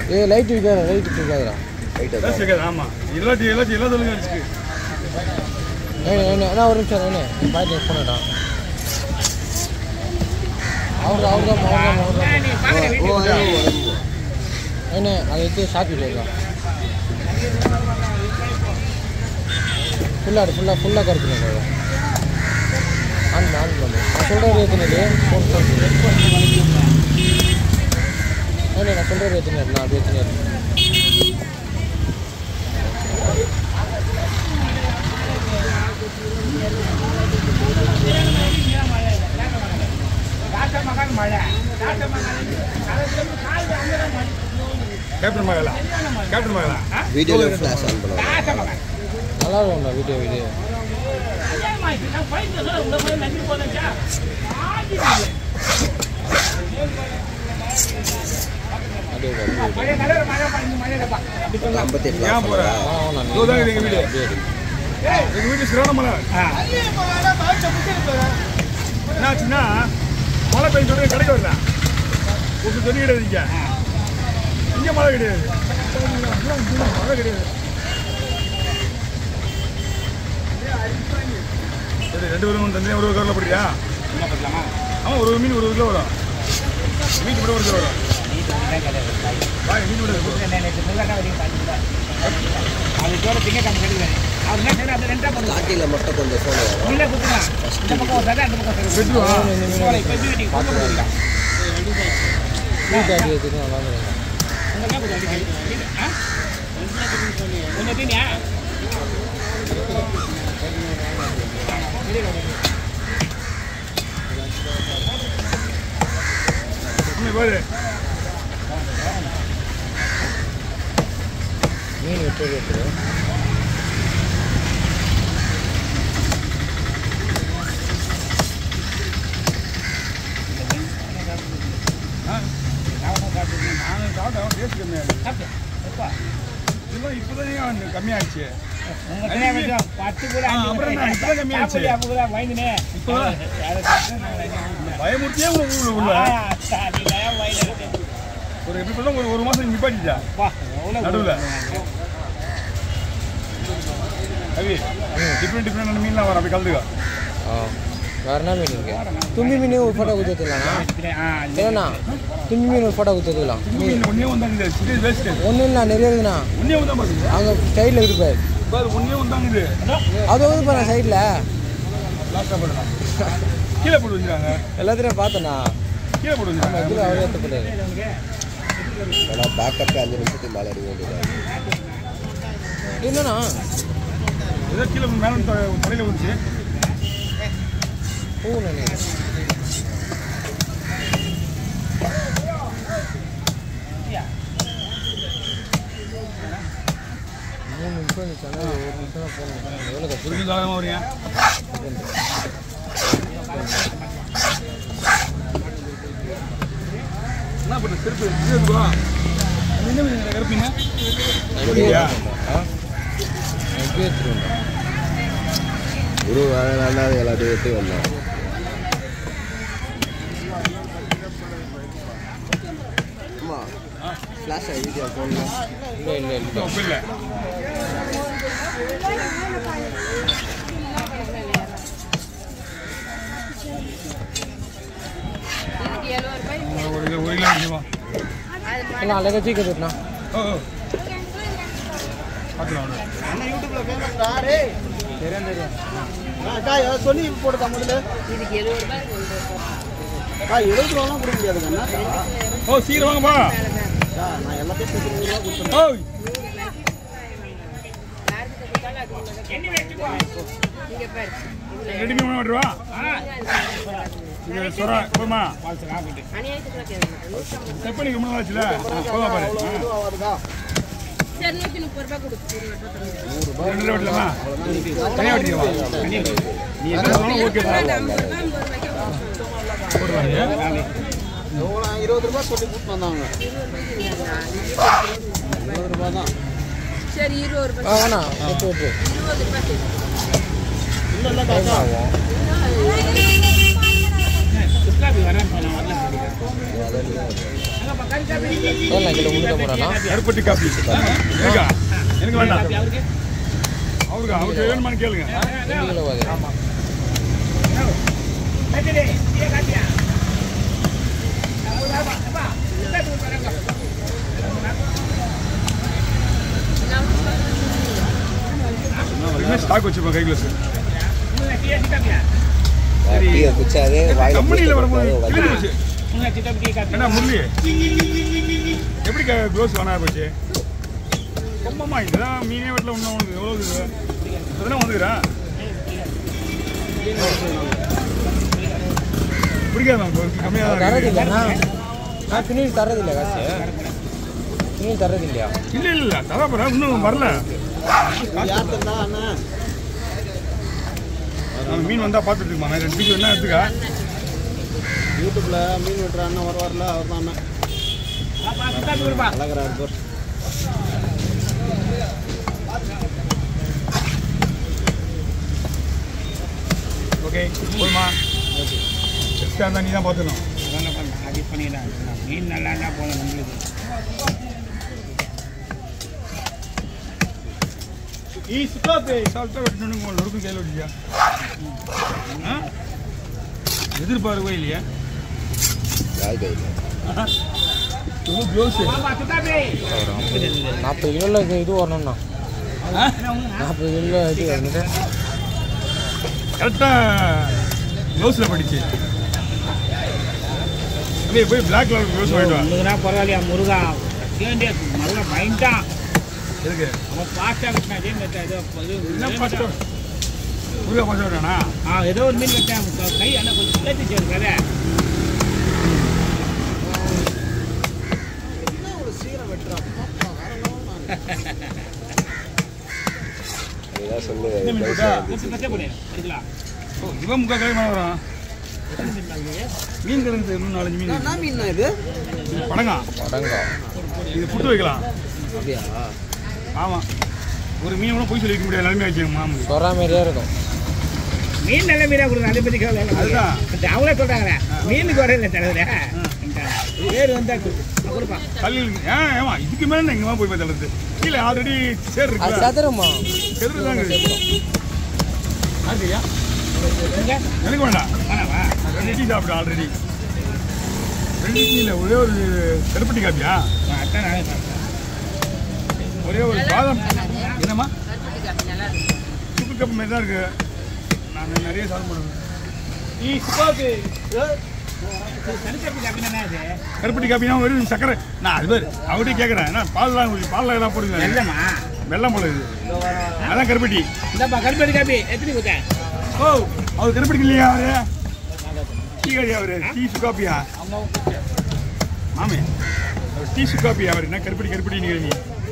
ஏ light வைக்காத light வைக்காதடா light வைக்காது ஆமாம் எல்லாத்தையும் எல்லாத்தையும் எல்லா தொழிலும் இருக்கு ஏண்ணே ஏண்ணே அண்ணா ஒரு நிமிஷம் ஏண்ணே பாய்ட்டு போனடா அவர் அவர் தான் அவர் தான் ஏண்ணே அதை எடுத்து ஷாப்பி போயிருக்கான் ஃபுல்லாக ஃபுல்லாக ஃபுல்லாக கருத்துனது ஆன் ஆன் பண்ணு நான் சொல்கிற ஏற்றுனது ஃபோன் ஃபோன் ஏண்ணே நான் சொல்கிற ஏற்றுனேன் நான் அப்படி ஏற்றுனேன் கேப்டன் மகளா கேப்டன் மகளா வீடியோவில் ஃப்ளாஷ் ஆன் பண்ணுவாங்க நல்லா இருக்கும்டா வீடியோ வீடியோ அப்படியே வா, அப்படியே வா. ஐம்பத்தெட்டு ஏன் போற ஆ, நான் இதோ தான் எங்க வீடு. அப்படியே இரு. எங்கள் வீட்டு சிறான மலை என்னாச்சுன்னா மழை பெய்ஞ்ச உடனே கிடைக்க வரல ஒரு தண்ணி கிடையாது இங்கே இங்கே மழை கிடையாது மழை கிடையாது சரி ரெண்டு பேரும் தனியாக ஒரு ஒரு கவரில் போடுறியா ஆமாம் ஒரு மீன் ஒரு கிலோ வரும் மீன் கூட ஒரு கிலோ வரும் வாங்க மீன் கூட இருக்கும் ஸ்டார்டிங்கில் மட்டும் கொஞ்சம் ஃபோன் வரும் வெட்டுவா வீட்டு அடி எடுத்துட்டு நல்லா இருக்கும் உண்மை பாரு மீன் வெட்டு வெட்டு நானும் சாப்பிட்டேன் டேஸ்ட் கம்மியாகுது இதெல்லாம் இப்போதான் கம்மியாகிடுச்சு பயமுறுத்தியே உங்க ஊர்ல உள்ள ஒரு எப்படி பார்த்தா ஒரு ஒரு மாசம் நிப்பாட்டிட்டா நடுவில் கவி டிஃப்ரெண்ட் டிஃப்ரெண்ட் மீன்லாம் வரும் அப்படி கலந்துக்கோ ஆ வேறு என்ன மீன் இருக்கு தும்பி மீன் ஒரு ஃபோட்டோ கொடுத்து எடுத்துக்கலாம்ண்ணா ஏண்ணா தும்பி மீன் ஒரு ஃபோட்டோ கொடுத்து எடுத்துக்கலாம் மீன் ஒன்னே வந்தாங்க இது இது வேஸ்ட் ஒன்றும் இல்லை நிறைய இருக்குண்ணா ஒன்னே வந்தா பாருங்க அங்கே சைடில் இருக்கு பாரு பாரு ஒன்னே வந்தாங்க இது அது வந்து பாரு சைடில் லாஸ்ட்டாக பாருங்க கீழே போட்டு வச்சுருக்காங்க எல்லாத்தையும் பார்த்தேண்ணா கீழே போட்டு வச்சுருக்காங்க இதில் அவரே எடுத்துக்கூடாது ஆனால் பேக்கப் அஞ்சு நிமிஷத்துக்கு மேலே எடுக்க வேண்டியது என்னண்ணா ஏதோ கீழே மேலே தலையில் வந்துச்சு பூ நினைக்கிறேன் மூணு நிமிஷம் இருந்துச்சானா ஒரு நிமிஷம் தான் போகணும் எவ்வளோ கஷ்டம் புரிஞ்சு தாராளமாக வரீங்க என்ன பண்ண செருப்பு இது எடுத்துக்கோ. என்ன மீன் கருப்பீங்க எப்படியா எப்படி எடுத்துருவோம் ஒரு வேலை எல்லாத்தையும் எடுத்து வந்தோம் அம்மா ஃப்ளாஷ் வீடியோ ஃபோனில் இல்லை இல்லை இல்லை அப்படி இல்லை ஒரு கிலோ ஒரு கிலோ அடிச்சுமா அண்ணா அழகாக சீக்கிரம் எடுத்துண்ணா ஓ ஓ பார்த்துக்கலாம் தெரியும் தெரியும் சொல்லி போட்டுக்கா முதல்ல அக்கா, எழுபது ரூபாலாம் கொடுக்க முடியாதுங்க என்னக்கா? ஓ சீக்கிரம் வாங்கப்பா அக்கா, நான் எல்லாத்தையும் சேர்த்து நூறு ரூபா கொடுத்துருவேன் ஓ ரெடி மீன் விட்டுருவா இது சொரா போதுமா செக் பண்ணி ரொம்ப நாள் ஆச்சுல போதுமா பாரு ஆ. ரூபா வருதா இருநூத்தி முப்பது ரூபாய் கொடுத்து ரெண்டு ரூபா வெட்டலாமா தனியாக வெட்டிக்கவா நீ என்ன சொன்னாலும் ஓகே தான் ஐம்பது ரூபாய் ஐம்பது ரூபாய்க்கு போடுவாங்க எவ்வளோ இருபது ரூபா சொல்லி கூட்டிட்டு வந்தாங்க இருபது ரூபா தான் சரி இருபது ரூபாய் ஆ வேணா வெட்டு வெட்டு இருபது ரூபாய் சரி. இல்லை இல்லை டைம் ஆகும் இன்னும் அதெல்லாம் எவ்வளோ கிலோ முந்நூற்றி போகிறானா கருப்பட்டி காப்பி எனக்கா எனக்கு வேண்டாம் அவருக்கு அவருக்கு வேணுமான்னு கேளுங்க ரெண்டு கிலோ அது இனிமே ஸ்டாக் வச்சுப்போம் கையில் சார் டீயை குச்சாதே வாயில கம்பெனியில் பூஸ்ட் வரும்போது கொடுத்தாதே கீழே வந்து போச்சு என்ன முரளி எப்படி க்ளோஸ் வேணா போச்சு ரொம்பமா இதுதான் மீனே வீட்டில் ஒன்றும் உனக்கு எவ்வளோ இருக்குது இதெல்லாம் வந்துக்கிறா பிடிக்காது மேம் கம்மியாக தான் தரது இருக்குது. இல்லைண்ணா நான் பின்னாடி தரது இல்லை காசு பின்னாடி தரது இல்லையா இல்லை இல்லை இல்லை தரா போகிறேன் இன்னும் வரல யார் தந்தா அண்ணன் நான் மீன் வந்தால் பார்த்துட்டு இருக்கமா நான் ரெண்டு பீஸ் என்ன எடுத்துக்கா யூடியூப்ல மீன் வெட்டுற அண்ணன் வருவார்ல அவர் தான் அண்ணன் அழகிறார் போர் ஓகே போதுமா எக்ஸ்ட்ரா இருந்தால் நீ தான் பார்த்துக்கணும் மீன் நல்லா இருந்தால் போதும் நம்மளுக்கு ஈ சுத்தாப்பே சால்ட்டாக வெட்டணும் உங்களை நொறுக்கும் கையில் வச்சியா ஆ எதிர்பார்க்கவே இல்லையா யார் கையில் ரொம்ப க்ளோஸு நாற்பது கிலோவில் இது வரணும்ண்ணா நாற்பது கிலோ இது வந்துட்டு கரெக்டாக க்ளோஸில் படிச்சு அப்படியே போய் பிளாக் கலர் க்ளோஸ் வாங்கிட்டு வா முருகனா பரவாயில்லையா முருகா ஏன்டே நல்லா பயன்ட்டான் எதுக்கு அவன் ஃபாஸ்ட்டாக கட்டினா அதே மாதிரி ஏதோ என்ன இது- பாஸ்டர் முருகா பாஸ்டர் வேணா ஆ ஏதோ ஒரு மீன் கட்டேன் கை ஆனால் கொஞ்சம் கிளச்சிச்சு ஒரு கதை என்ன ஒரு சீரம் வெட்டுறான் வேற லெவல் நான் அதுதான் சொல்லு என்ன மீன் ப்ளவுஸ் போட்டா? வந்துச்சு. பச்சை போடு எடுக்கலாம் ஓ இவன் முக்கா கலை மேலே வரான் மீன் கிடந்து இன்னும் நாலஞ்சு மீன் என்ன மீன் இது இது படங்கா அடங்கா இது புட்டு வைக்கலாம் அப்படியா ஆமாம் ஒரு மீன் கூட போய் சொல்லி வைக்க முடியாது நிலைமை ஆச்சு மாமு சொரா மாதிரியே இருக்கும் மீன் நல்ல மீனாக கொடுங்க அதை பற்றி கவலை இல்லை. அதுதான். அது அவங்களே சொல்கிறாங்களே மீனுக்கு வரையில தலைவரே பேர் வந்தா கொடு நான் கொடுப்பான் கல்லு ஏன் ஏமா இதுக்கு மேலே எங்கேமா போய் போய் தள்ளுறது கீழே ஆல்ரெடி சேர் அது இருக்குல்ல சதுரமா செதுரு தாங்க ஆண்டியா எங்க எனக்கு வேண்டாம் வேணாவா ரெண்டு டீ சாப்பிடு ஆல்ரெடி ரெண்டு டீ இல்லை ஒரே ஒரு கருப்பட்டி காப்பியா அதான் நானே பார்த்தேன் ஒரே ஒரு பாதம் என்னம்மா கருப்பட்டி காப்பி நல்லா இருக்கு சுக்கு கப்பு மாதிரி தான் இருக்கு நான் நிறைய சாப்பிட பண்ணுவேன் கருப்பட்டி காப்பி என்ன அது கருப்பட்டி காப்பினா வெறும் சக்கரை நான் அது பேர் அவர்கிட்ட கேட்குறேன் என்ன பால்லாம் குடி பாலில் எல்லாம் போடுங்க வெள்ளமா வெள்ளம் போல இது அதான் கருப்பட்டி இந்தாப்பா கருப்பட்டி காப்பி எத்தனை கொடுத்தேன் ஓ அவர் கருப்பட்டி இல்லையா அவரு டீ கடையா அவரு டீ சுக்காப்பியா மாமே அவர் டீ சுக்காப்பியா அவர் என்ன கருப்பட்டி கருப்பட்டி நீ